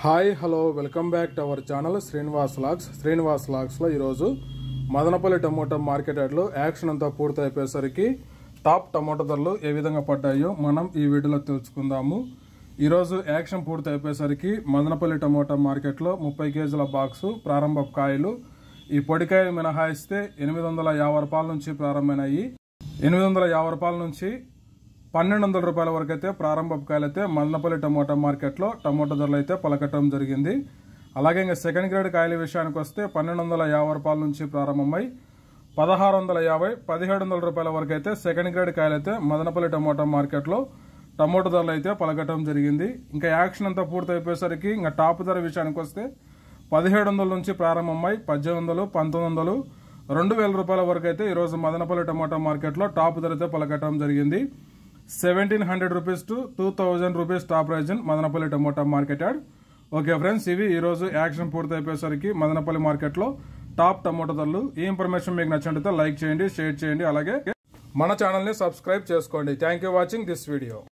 hi hello welcome back to our channel Srinivas logs Srinivas లాగ్స్లో ఈరోజు Madanapalle tomato market యార్డ్లో auction అంతా పూర్తి అయిపోయేసరికి టాప్ టమోటా ధరలు ఏ విధంగా పడ్డాయో మనం ఈ వీడియోలో తెలుసుకుందాము ఈరోజు యాక్షన్ పూర్తి అయిపోయేసరికి మదనపల్లి టమోటా మార్కెట్లో ముప్పై కేజీల బాక్సు ప్రారంభ కాయలు ఈ పొడికాయలు మినహాయిస్తే ఎనిమిది వందల యాభై రూపాయల నుంచి ప్రారంభమైనాయి ఎనిమిది వందల యాభై రూపాయల నుంచి పన్నెండు వందల రూపాయల వరకు అయితే ప్రారంభ కాయలు అయితే మదనపల్లి టమోటా మార్కెట్లో టమోటా ధరలు అయితే పలకటం జరిగింది అలాగే ఇంకా సెకండ్ గ్రేడ్ కాయల విషయానికి వస్తే పన్నెండు వందల యాభై రూపాయల నుంచి ప్రారంభమై పదహారు వందల యాభై పదిహేడు వందల రూపాయల వరకు అయితే సెకండ్ గ్రేడ్ కాయలు అయితే మదనపల్లి టమోటా మార్కెట్లో టమోటా ధరలు అయితే పలకటం జరిగింది ఇంకా యాక్షన్ అంతా పూర్తి అయిపోయేసరికి ఇంకా టాప్ ధర విషయానికి వస్తే పదిహేడు వందల నుంచి ప్రారంభమై పద్దెనిమిది వందలు పంతొమ్మిది వందలు రెండు వేల రూపాయల వరకు అయితే ఈరోజు మదనపల్లి టమాటా మార్కెట్లో టాప్ ధర అయితే పలకటం జరిగింది seventeen hundred rupees to two thousand rupees top price in Madanapalle tomato market yard okay friends ఇవి ఈ రోజు యాక్షన్ పూర్తి అయిపోయేసరికి మదనపల్లి మార్కెట్లో టాప్ టమోటా ధరలు ఈ ఇన్ఫర్మేషన్ మీకు నచ్చినట్లయితే లైక్ చేయండి షేర్ చేయండి అలాగే మన ఛానల్ని సబ్స్క్రైబ్ చేసుకోండి thank you watching this video